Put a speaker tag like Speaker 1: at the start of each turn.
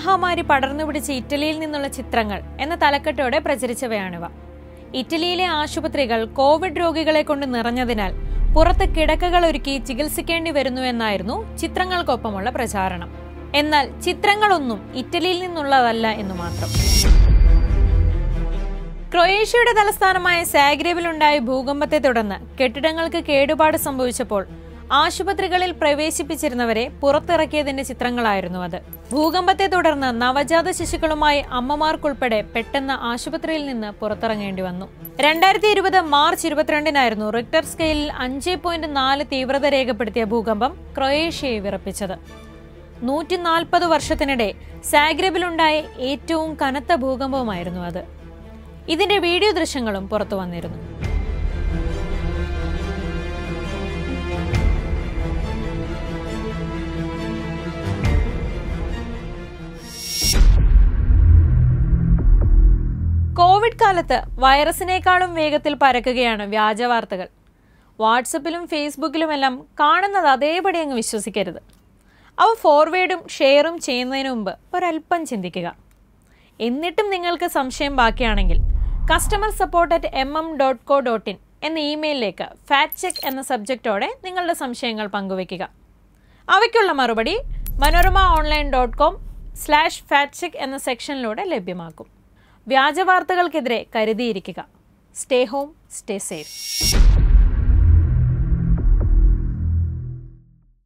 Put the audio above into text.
Speaker 1: മഹാമാരി പടർന്നു പിടിച്ച ഇറ്റലിയിൽ നിന്നുള്ള ചിത്രങ്ങൾ എന്ന തലക്കെട്ടോടെ പ്രചരിച്ചവയാണിവ ഇറ്റലിയിലെ ആശുപത്രികൾ കോവിഡ് രോഗികളെ കൊണ്ട് നിറഞ്ഞതിനാൽ പുറത്ത് കിടക്കകൾ ഒരുക്കി ചികിത്സിക്കേണ്ടി വരുന്നുവെന്നായിരുന്നു ചിത്രങ്ങൾക്കൊപ്പമുള്ള പ്രചാരണം എന്നാൽ ചിത്രങ്ങളൊന്നും ഇറ്റലിയിൽ നിന്നുള്ളതല്ല എന്നു മാത്രം ക്രൊയേഷ്യയുടെ തലസ്ഥാനമായ സാഗ്രേബിലുണ്ടായ ഭൂകമ്പത്തെ തുടർന്ന് കെട്ടിടങ്ങൾക്ക് കേടുപാട് സംഭവിച്ചപ്പോൾ ആശുപത്രികളിൽ പ്രവേശിപ്പിച്ചിരുന്നവരെ പുറത്തിറക്കിയതിന്റെ ചിത്രങ്ങളായിരുന്നു അത് ഭൂകമ്പത്തെ തുടർന്ന് നവജാത ശിശുക്കളുമായി അമ്മമാർക്കുൾപ്പെടെ പെട്ടെന്ന് ആശുപത്രിയിൽ നിന്ന് പുറത്തിറങ്ങേണ്ടി വന്നു രണ്ടായിരത്തി ഇരുപത് മാർച്ച് ഇരുപത്തിരണ്ടിനായിരുന്നു റിക്ടർ സ്കെയിലിൽ അഞ്ച് പോയിന്റ് നാല് തീവ്രത രേഖപ്പെടുത്തിയ ഭൂകമ്പം ക്രൊയേഷ്യയെ വിറപ്പിച്ചത് നൂറ്റി നാൽപ്പത് വർഷത്തിനിടെ സാഗ്രബിലുണ്ടായ ഏറ്റവും കനത്ത ഭൂകമ്പവുമായിരുന്നു അത് ഇതിന്റെ വീഡിയോ ദൃശ്യങ്ങളും പുറത്തു വന്നിരുന്നു കോവിഡ് കാലത്ത് വൈറസിനേക്കാളും വേഗത്തിൽ പരക്കുകയാണ് വ്യാജ വാർത്തകൾ വാട്സപ്പിലും ഫേസ്ബുക്കിലുമെല്ലാം കാണുന്നത് അതേപടി അങ്ങ് വിശ്വസിക്കരുത് അവ ഫോർവേഡും ഷെയറും ചെയ്യുന്നതിന് മുമ്പ് ഒരല്പം ചിന്തിക്കുക എന്നിട്ടും നിങ്ങൾക്ക് സംശയം ബാക്കിയാണെങ്കിൽ customer support at M M dot co dot in എന്ന ഇമെയിലിലേക്ക് ഫാക്ട് ചെക്ക് എന്ന സബ്ജക്റ്റോടെ നിങ്ങളുടെ സംശയങ്ങൾ പങ്കുവയ്ക്കുക അവയ്ക്കുള്ള മറുപടി Manorama online dot com slash fact check എന്ന സെക്ഷനിലൂടെ ലഭ്യമാക്കും വ്യാജ വാർത്തകൾക്കെതിരെ കരുതിയിരിക്കുക സ്റ്റേ ഹോം സ്റ്റേ സേഫ്